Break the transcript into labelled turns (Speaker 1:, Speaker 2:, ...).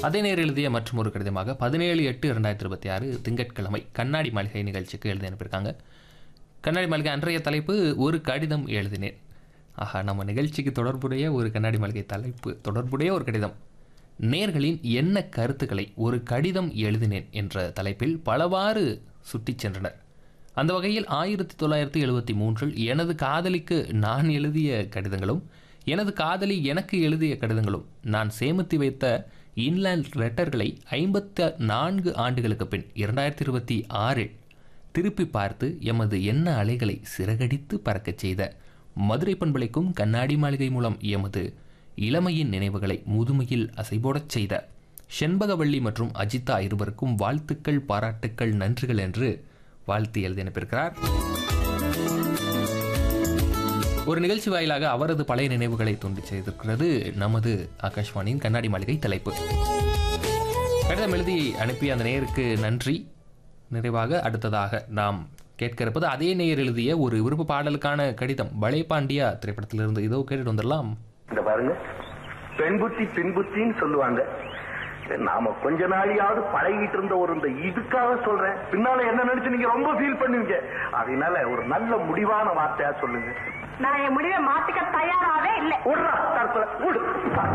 Speaker 1: அதே நேர் எழுதிய மற்றும் ஒரு கடிதமாக பதினேழு எட்டு இரண்டாயிரத்தி இருபத்தி ஆறு திங்கட்கிழமை கண்ணாடி மாளிகை நிகழ்ச்சிக்கு எழுதி அனுப்பியிருக்காங்க கண்ணாடி மாளிகை அன்றைய தலைப்பு ஒரு கடிதம் எழுதினேன் ஆஹா நம்ம நிகழ்ச்சிக்கு தொடர்புடைய ஒரு கண்ணாடி மாளிகை தலைப்பு தொடர்புடைய ஒரு கடிதம் நேர்களின் என்ன கருத்துக்களை ஒரு கடிதம் எழுதினேன் என்ற தலைப்பில் பலவாறு சுட்டிச் சென்றனர் அந்த வகையில் ஆயிரத்தி தொள்ளாயிரத்தி எழுபத்தி மூன்றில் எனது காதலிக்கு நான் எழுதிய கடிதங்களும் எனது காதலி எனக்கு எழுதிய கடிதங்களும் நான் சேமித்து வைத்த இன்லேண்ட் லெட்டர்களை ஐம்பத்த நான்கு ஆண்டுகளுக்கு பின் இரண்டாயிரத்தி இருபத்தி ஆறில் திருப்பி பார்த்து எமது எண்ண அலைகளை சிறகடித்து பறக்கச் செய்த மதுரை பண்பலைக்கும் கண்ணாடி மாளிகை மூலம் எமது இளமையின் நினைவுகளை முதுமையில் அசைபோடச் செய்த செண்பகவள்ளி மற்றும் அஜிதா இருவருக்கும் வாழ்த்துக்கள் பாராட்டுக்கள் நன்றிகள் என்று வாழ்த்து எழுதி அனுப்பியிருக்கிறார் ஒரு நிகழ்ச்சி வாயிலாக அவரது பழைய நினைவுகளை தூண்டி செய்திருக்கிறது நமது ஆகாஷ்வாணியின் கண்ணாடி மாளிகை தலைப்பு கடிதம் எழுதி அனுப்பிய அந்த நேருக்கு நன்றி நிறைவாக அடுத்ததாக நாம் கேட்க இருப்பது அதே நேயர் எழுதிய ஒரு விருப்ப பாடலுக்கான கடிதம் பலே பாண்டியா திரைப்படத்திலிருந்து இதோ கேட்டுட்டு வந்துடலாம்
Speaker 2: இந்த பாருங்க பெண் புத்தி பின் புத்தின்னு சொல்லுவாங்க நாம கொஞ்ச நாளையாவது பழகிட்டு இருந்த ஒரு இந்த இதுக்காக சொல்றேன் பின்னால என்ன நினைச்சு நீங்க ரொம்ப ஃபீல் பண்ணுவீங்க அதனால ஒரு நல்ல முடிவான வார்த்தையா சொல்லுங்க
Speaker 3: நான் என் முடிவை மாத்திக்க தயாராவே இல்லை
Speaker 2: விடுறா, தற்கொலை, விடு.